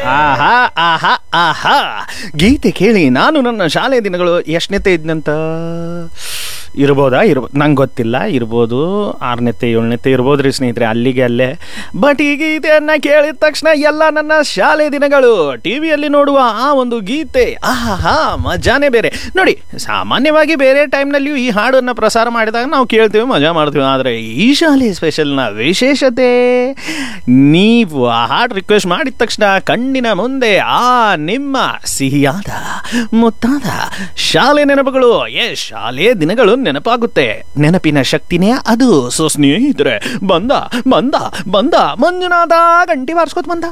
ಆಹಾ ಆಹಾ ಆಹಾ ಗೀತೆ ಕೇಳಿ ನಾನು ನನ್ನ ಶಾಲೆ ದಿನಗಳು ಎಷ್ಟನೇತೆ ಇದ್ನಂತ ಇರ್ಬೋದಾ ಇರ್ಬೋ ನಂಗೆ ಗೊತ್ತಿಲ್ಲ ಇರ್ಬೋದು ಆರನೇತೆ ಏಳನೇತೆ ಇರ್ಬೋದು ರೀ ಸ್ನೇಹಿತರೆ ಅಲ್ಲಿಗೆ ಅಲ್ಲೇ ಬಟ್ ಈ ಗೀತೆಯನ್ನ ಕೇಳಿದ ತಕ್ಷಣ ಎಲ್ಲ ನನ್ನ ಶಾಲೆ ದಿನಗಳು ಟಿ ವಿಯಲ್ಲಿ ನೋಡುವ ಆ ಒಂದು ಗೀತೆ ಆಹಾ ಮಜಾನೇ ಬೇರೆ ನೋಡಿ ಸಾಮಾನ್ಯವಾಗಿ ಬೇರೆ ಟೈಮ್ನಲ್ಲಿಯೂ ಈ ಹಾಡನ್ನು ಪ್ರಸಾರ ಮಾಡಿದಾಗ ನಾವು ಕೇಳ್ತೀವಿ ಮಜಾ ಮಾಡ್ತೀವಿ ಆದರೆ ಈ ಶಾಲೆ ಸ್ಪೆಷಲ್ನ ವಿಶೇಷತೆ ನೀವು ಆ ಹಾಡು ರಿಕ್ವೆಸ್ಟ್ ಮಾಡಿದ ತಕ್ಷಣ ಕಣ್ಣಿನ ಮುಂದೆ ಆ ನಿಮ್ಮ ಸಿಹಿಯಾದ ಮುತ್ತಾದ ಶಾಲೆ ನೆನಪುಗಳು ಏ ಶಾಲೆ ದಿನಗಳು ನೆನಪಾಗುತ್ತೆ ನೆನಪಿನ ಶಕ್ತಿನೇ ಅದು ಸೊ ಸ್ನೇಹಿತರೆ ಬಂದ ಬಂದ ಬಂದ ಮಂಜುನಾಥ ಗಂಟಿ ಬಾರಿಸ್ಕೊತ್ ಬಂದ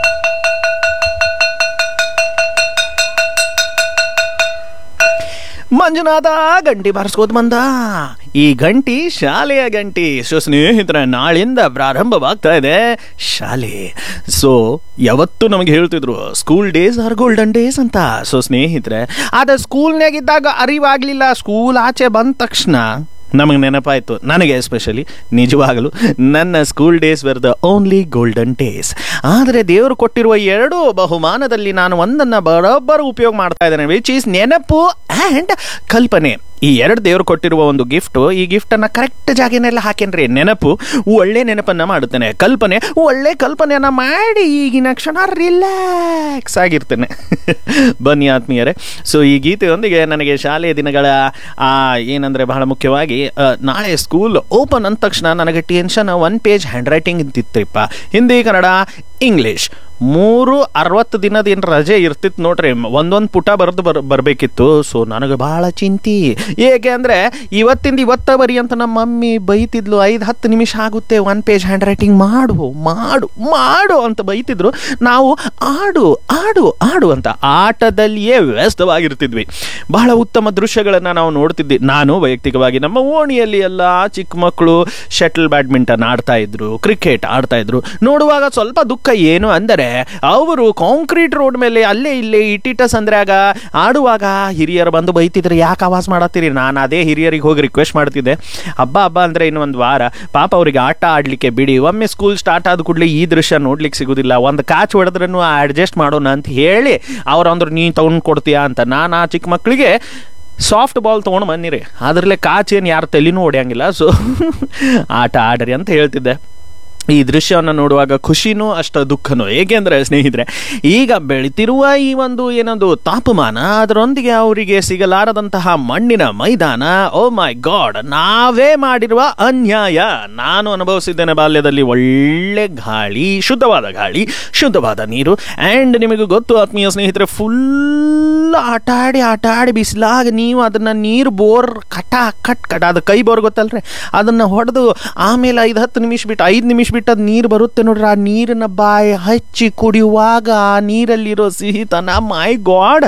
ಮಂಜುನಾಥ ಗಂಟಿ ಬಾರಿಸ್ಕೋತ ಬಂದ ಈ ಗಂಟಿ ಶಾಲೆಯ ಗಂಟಿ ಸೊ ಸ್ನೇಹಿತರೆ ನಾಳಿಂದ ಪ್ರಾರಂಭವಾಗ್ತಾ ಇದೆ ಶಾಲೆ ಸೊ ಯಾವತ್ತು ನಮಗೆ ಹೇಳ್ತಿದ್ರು school days are golden days ಅಂತ ಸೊ ಸ್ನೇಹಿತರೆ ಆದ್ರೆ ಸ್ಕೂಲ್ನಾಗಿದ್ದಾಗ ಅರಿವಾಗ್ಲಿಲ್ಲ ಸ್ಕೂಲ್ ಆಚೆ ಬಂದ ತಕ್ಷಣ ನಮಗೆ ನೆನಪಾಯಿತು ನನಗೆ ಎಸ್ಪೆಷಲಿ ನಿಜವಾಗಲು ನನ್ನ school days were the only golden days ಆದರೆ ದೇವರು ಕೊಟ್ಟಿರುವ ಎರಡೂ ಬಹುಮಾನದಲ್ಲಿ ನಾನು ಒಂದನ್ನು ಬರೋಬ್ಬರು ಉಪಯೋಗ ಮಾಡ್ತಾ ಇದ್ದೇನೆ ವಿಚ್ ಈಸ್ ನೆನಪು ಆ್ಯಂಡ್ ಕಲ್ಪನೆ ಈ ಎರಡು ದೇವರು ಕೊಟ್ಟಿರುವ ಒಂದು ಗಿಫ್ಟು ಈ ಗಿಫ್ಟನ್ನು ಕರೆಕ್ಟ್ ಜಾಗನೆಲ್ಲ ಹಾಕೇನ್ರಿ ನೆನಪು ಒಳ್ಳೆ ನೆನಪನ್ನು ಮಾಡುತ್ತೇನೆ ಕಲ್ಪನೆ ಒಳ್ಳೆ ಕಲ್ಪನೆಯನ್ನು ಮಾಡಿ ಈಗಿನ ಕ್ಷಣ ರಿಲ್ಯಾಕ್ಸ್ ಆಗಿರ್ತೇನೆ ಬನ್ನಿ ಆತ್ಮೀಯರೇ ಸೊ ಈ ಗೀತೆಯೊಂದಿಗೆ ನನಗೆ ಶಾಲೆಯ ದಿನಗಳ ಆ, ಏನಂದ್ರೆ ಬಹಳ ಮುಖ್ಯವಾಗಿ ಆ, ನಾಳೆ ಸ್ಕೂಲ್ ಓಪನ್ ಅಂದ ತಕ್ಷಣ ನನಗೆ tension one page handwriting ಇದ್ದಿತ್ರಿಪ್ಪ ಹಿಂದಿ ಕನ್ನಡ ಇಂಗ್ಲಿಷ್ ಮೂರು ಅರವತ್ತು ದಿನದ ಏನು ರಜೆ ಇರ್ತಿತ್ತು ನೋಡ್ರಿ ಒಂದೊಂದು ಪುಟ ಬರೆದು ಬರ್ ಬರಬೇಕಿತ್ತು ಸೊ ನನಗೆ ಭಾಳ ಚಿಂತಿ ಏಕೆ ಅಂದರೆ ಇವತ್ತಿಂದ ಇವತ್ತ ಬರಿ ಅಂತ ನಮ್ಮ ಮಮ್ಮಿ ಬೈತಿದ್ಲು ಐದು ಹತ್ತು ನಿಮಿಷ ಆಗುತ್ತೆ ಒನ್ ಪೇಜ್ ಹ್ಯಾಂಡ್ ರೈಟಿಂಗ್ ಮಾಡು ಮಾಡು ಮಾಡು ಅಂತ ಬೈತಿದ್ರು ನಾವು ಆಡು ಆಡು ಆಡು ಅಂತ ಆಟದಲ್ಲಿಯೇ ವ್ಯಸ್ತವಾಗಿರ್ತಿದ್ವಿ ಬಹಳ ಉತ್ತಮ ದೃಶ್ಯಗಳನ್ನು ನಾವು ನೋಡ್ತಿದ್ವಿ ನಾನು ವೈಯಕ್ತಿಕವಾಗಿ ನಮ್ಮ ಓಣಿಯಲ್ಲಿ ಎಲ್ಲ ಚಿಕ್ಕ ಮಕ್ಕಳು ಶಟಲ್ ಬ್ಯಾಡ್ಮಿಂಟನ್ ಆಡ್ತಾ ಇದ್ರು ಕ್ರಿಕೆಟ್ ಆಡ್ತಾ ಇದ್ರು ನೋಡುವಾಗ ಸ್ವಲ್ಪ ದುಃಖ ಏನು ಅಂದರೆ ಅವರು ಕಾಂಕ್ರೀಟ್ ರೋಡ್ ಮೇಲೆ ಅಲ್ಲೇ ಇಲ್ಲೇ ಇಟ್ಟಿಟ್ಟ ಸಂದ್ರಾಗ ಆಡುವಾಗ ಹಿರಿಯರು ಬಂದು ಬೈತಿದ್ರು ಯಾಕೆ ಆವಾಜ್ ಮಾಡತ್ತೀರಿ ನಾನು ಅದೇ ಹಿರಿಯರಿಗೆ ಹೋಗಿ ರಿಕ್ವೆಸ್ಟ್ ಮಾಡ್ತಿದ್ದೆ ಹಬ್ಬ ಹಬ್ಬ ಅಂದರೆ ಇನ್ನು ಒಂದು ವಾರ ಪಾಪ ಅವರಿಗೆ ಆಟ ಆಡಲಿಕ್ಕೆ ಬಿಡಿ ಒಮ್ಮೆ ಸ್ಕೂಲ್ ಸ್ಟಾರ್ಟ್ ಆದ ಕೂಡಲೇ ಈ ದೃಶ್ಯ ನೋಡ್ಲಿಕ್ಕೆ ಸಿಗೋದಿಲ್ಲ ಒಂದು ಕಾಚ್ ಹೊಡೆದ್ರೂ ಅಡ್ಜಸ್ಟ್ ಮಾಡೋಣ ಅಂತ ಹೇಳಿ ಅವ್ರು ಅಂದ್ರು ನೀ ತೊಗೊಂಡು ಕೊಡ್ತೀಯಾ ಅಂತ ನಾನು ಆ ಚಿಕ್ಕ ಮಕ್ಕಳಿಗೆ ಸಾಫ್ಟ್ ಬಾಲ್ ತೊಗೊಂಡು ಬನ್ನಿರಿ ಅದರಲ್ಲೇ ಕಾಚ್ ಏನು ಯಾರು ತಲೆನೂ ಹೊಡೆಯಂಗಿಲ್ಲ ಸೊ ಆಟ ಆಡ್ರಿ ಅಂತ ಹೇಳ್ತಿದ್ದೆ ಈ ದೃಶ್ಯವನ್ನು ನೋಡುವಾಗ ಖುಷಿನೂ ಅಷ್ಟ ದುಃಖನೂ ಏಕೆಂದರೆ ಸ್ನೇಹಿತರೆ ಈಗ ಬೆಳಿತಿರುವ ಈ ಒಂದು ಏನೊಂದು ತಾಪಮಾನ ಅದರೊಂದಿಗೆ ಅವರಿಗೆ ಸಿಗಲಾರದಂತಹ ಮಣ್ಣಿನ ಮೈದಾನ ಓ ಮೈ ಗಾಡ್ ನಾವೇ ಮಾಡಿರುವ ಅನ್ಯಾಯ ನಾನು ಅನುಭವಿಸಿದ್ದೇನೆ ಬಾಲ್ಯದಲ್ಲಿ ಒಳ್ಳೆ ಗಾಳಿ ಶುದ್ಧವಾದ ಗಾಳಿ ಶುದ್ಧವಾದ ನೀರು ಆ್ಯಂಡ್ ನಿಮಗೆ ಗೊತ್ತು ಆತ್ಮೀಯ ಸ್ನೇಹಿತರೆ ಫುಲ್ ಆಟ ಆಡಿ ಆಟ ಆಡಿ ಬಿಸಿಲಾಗ ನೀವು ಅದನ್ನ ನೀರು ಬೋರ್ ಕಟ ಕಟ್ ಕಟ ಅದು ಕೈ ಬೋರ್ ಗೊತ್ತಲ್ರಿ ಅದನ್ನ ಹೊಡೆದು ಆಮೇಲೆ ಐದು ಹತ್ತು ನಿಮಿಷ ಬಿಟ್ಟು ಐದು ನಿಮಿಷ ಬಿಟ್ಟು ಅದು ನೀರು ಬರುತ್ತೆ ನೋಡ್ರಿ ಆ ನೀರಿನ ಬಾಯಿ ಹಚ್ಚಿ ಕುಡಿಯುವಾಗ ಆ ನೀರಲ್ಲಿರೋ ಸಿಹಿತನ ಮೈ ಗಾಡ್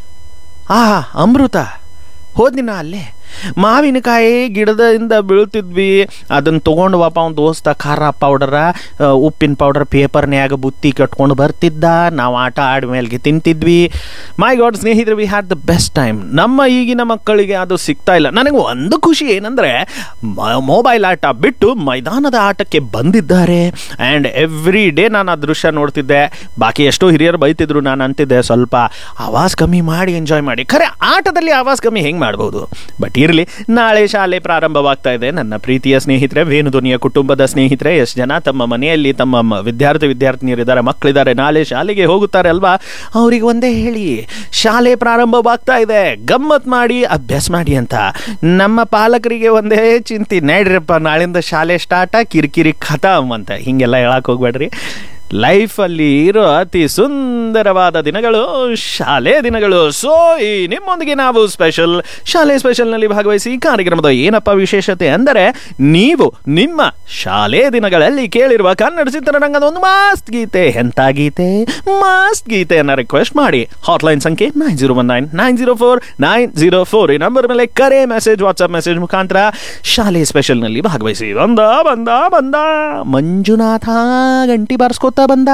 ಆ ಅಮೃತ ಹೋದ್ದಿನ ಅಲ್ಲೇ ಮಾವಿನಕಾಯಿ ಗಿಡದಿಂದ ಬೀಳ್ತಿದ್ವಿ ಅದನ್ನು ತೊಗೊಂಡು ವಾಪ ಅವ್ನ ದೋಸ್ತ ಖಾರ ಪೌಡರ ಉಪ್ಪಿನ ಪೌಡರ್ ಪೇಪರ್ನ್ಯಾಗ ಬುತ್ತಿ ಕಟ್ಕೊಂಡು ಬರ್ತಿದ್ದ ನಾವು ಆಟ ಆಡ್ಮೇಲೆ ತಿಂತಿದ್ವಿ ಮೈ ಗಾಡ್ ಸ್ನೇಹಿತರೆ we had the best time ನಮ್ಮ ಈಗಿನ ಮಕ್ಕಳಿಗೆ ಅದು ಸಿಗ್ತಾ ಇಲ್ಲ ನನಗೆ ಒಂದು ಖುಷಿ ಏನಂದರೆ ಮೊಬೈಲ್ ಆಟ ಬಿಟ್ಟು ಮೈದಾನದ ಆಟಕ್ಕೆ ಬಂದಿದ್ದಾರೆ ಆ್ಯಂಡ್ ಎವ್ರಿ ಡೇ ನಾನು ಆ ದೃಶ್ಯ ನೋಡ್ತಿದ್ದೆ ಬಾಕಿ ಎಷ್ಟೋ ಹಿರಿಯರು ಬೈತಿದ್ರು ನಾನು ಅಂತಿದ್ದೆ ಸ್ವಲ್ಪ ಆವಾಜ್ ಕಮ್ಮಿ ಮಾಡಿ ಎಂಜಾಯ್ ಮಾಡಿ ಖರೆ ಆಟದಲ್ಲಿ ಆವಾಜ್ ಕಮ್ಮಿ ಹೆಂಗೆ ಮಾಡ್ಬೋದು ಬಟ್ ಇರಲಿ ನಾಳೆ ಶಾಲೆ ಪ್ರಾರಂಭವಾಗ್ತಾ ಇದೆ ನನ್ನ ಪ್ರೀತಿಯ ಸ್ನೇಹಿತರೆ ವೇಣುಧ್ವನಿಯ ಕುಟುಂಬದ ಸ್ನೇಹಿತರೆ ಎಷ್ಟು ಜನ ತಮ್ಮ ಮನೆಯಲ್ಲಿ ತಮ್ಮ ಮ- ವಿದ್ಯಾರ್ಥಿ ವಿದ್ಯಾರ್ಥಿನಿಯರಿದ್ದಾರೆ ಮಕ್ಕಳಿದ್ದಾರೆ ನಾಳೆ ಶಾಲೆಗೆ ಹೋಗುತ್ತಾರೆ ಅಲ್ವಾ ಅವ್ರಿಗೆ ಒಂದೇ ಹೇಳಿ ಶಾಲೆ ಪ್ರಾರಂಭವಾಗ್ತಾ ಇದೆ ಗಮ್ಮತ್ ಮಾಡಿ ಅಭ್ಯಾಸ ಮಾಡಿ ಅಂತ ನಮ್ಮ ಪಾಲಕರಿಗೆ ಒಂದೇ ಚಿಂತೆ ನಡ್ರಪ್ಪ ನಾಳಿಂದ ಶಾಲೆ ಸ್ಟಾರ್ಟ ಕಿರಿಕಿರಿ ಖತಮ್ ಅಂತ ಹಿಂಗೆಲ್ಲ ಹೇಳಕ್ ಹೋಗ್ಬೇಡ್ರಿ ಲೈಫಲ್ಲಿ ಇರೋ ಅತಿ ಸುಂದರವಾದ ದಿನಗಳು ಶಾಲೆ ದಿನಗಳು ಸೊ ಈ ನಿಮ್ಮೊಂದಿಗೆ ನಾವು ಸ್ಪೆಷಲ್ ಶಾಲೆ ಸ್ಪೆಷಲ್ನಲ್ಲಿ ಭಾಗವಹಿಸಿ ಈ ಕಾರ್ಯಕ್ರಮದ ಏನಪ್ಪ ವಿಶೇಷತೆ ಅಂದರೆ ನೀವು ನಿಮ್ಮ ಶಾಲೆ ದಿನಗಳಲ್ಲಿ ಕೇಳಿರುವ ಕನ್ನಡ ಚಿತ್ರರಂಗದ ಒಂದು ಮಸ್ತ್ ಗೀತೆ ಎಂಥ ಗೀತೆ ಮಸ್ತ್ ಗೀತೆಯನ್ನು ರಿಕ್ವೆಸ್ಟ್ ಮಾಡಿ ಹಾಟ್ಲೈನ್ ಸಂಖ್ಯೆ nine zero one nine nine zero four nine zero four ಈ ನಂಬರ್ ಮೇಲೆ ಕರೆ ಮೆಸೇಜ್ ವಾಟ್ಸ್ಆಪ್ ಮೆಸೇಜ್ ಮುಖಾಂತರ ಶಾಲೆ ಸ್ಪೆಷಲ್ನಲ್ಲಿ ಭಾಗವಹಿಸಿ ಬಂದ ಬಂದ ಬಂದ ಮಂಜುನಾಥ ಗಂಟಿ ಬಾರಿಸ್ಕೋತ ಬಂದ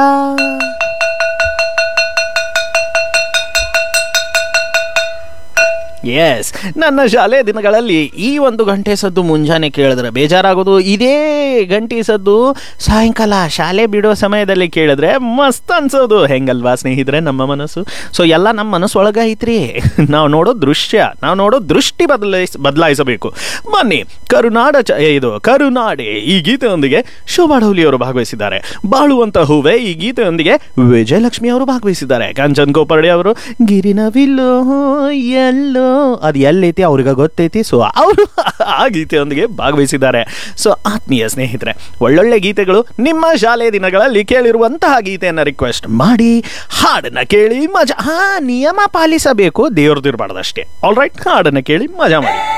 ಎಸ್ ನನ್ನ ಶಾಲೆ ದಿನಗಳಲ್ಲಿ ಈ ಒಂದು ಗಂಟೆ ಸದ್ದು ಮುಂಜಾನೆ ಕೇಳಿದ್ರೆ ಬೇಜಾರಾಗೋದು ಇದೇ ಗಂಟೆ ಸದ್ದು ಸಾಯಂಕಾಲ ಶಾಲೆ ಬಿಡೋ ಸಮಯದಲ್ಲಿ ಕೇಳಿದ್ರೆ ಮಸ್ತ್ ಅನ್ಸೋದು ಹೆಂಗಲ್ವಾ ಸ್ನೇಹಿತರೆ ನಮ್ಮ ಮನಸ್ಸು ಸೊ ಎಲ್ಲ ನಮ್ಮ ಮನಸ್ಸೊಳಗ ಐತ್ರಿ ನಾವು ನೋಡೋ ದೃಶ್ಯ ನಾವು ನೋಡೋ ದೃಷ್ಟಿ ಬದಲಾಯಿಸ್ ಬದಲಾಯಿಸಬೇಕು ಬನ್ನಿ ಕರುನಾಡ ಚ ಇದು ಕರುನಾಡೆ ಈ ಗೀತೆಯೊಂದಿಗೆ ಶೋಭಾ ಡೌಲಿ ಅವರು ಭಾಗವಹಿಸಿದ್ದಾರೆ ಬಾಳುವಂತ ಹೂವೆ ಈ ಗೀತೆಯೊಂದಿಗೆ ವಿಜಯಲಕ್ಷ್ಮಿ ಅವರು ಭಾಗವಹಿಸಿದ್ದಾರೆ ಕಾಂಚನ್ ಗೋಪರ್ಡೆ ಅವರು ಗಿರಿನವಿಲ್ಲೋ ಎಲ್ಲೋ ಅದು ಎಲ್ಲೈತಿ ಅವ್ರಿಗೆ ಗೊತ್ತೈತಿ ಸೊ ಅವರು ಆ ಗೀತೆಯೊಂದಿಗೆ ಭಾಗವಹಿಸಿದ್ದಾರೆ ಸೊ ಆತ್ಮೀಯ ಸ್ನೇಹಿತರೆ ಒಳ್ಳೊಳ್ಳೆ ಗೀತೆಗಳು ನಿಮ್ಮ ಶಾಲೆ ದಿನಗಳಲ್ಲಿ ಕೇಳಿರುವಂತಹ ಗೀತೆಯನ್ನು ರಿಕ್ವೆಸ್ಟ್ ಮಾಡಿ ಹಾಡನ್ನ ಕೇಳಿ ಮಜಾ ಹಾ ನಿಯಮ ಪಾಲಿಸಬೇಕು ದೇವ್ರದಿರ್ಬಾರ್ದಷ್ಟೇ ಆಲ್ ರೈಟ್ ಹಾಡನ್ನ ಕೇಳಿ ಮಜಾ ಮಾಡಿ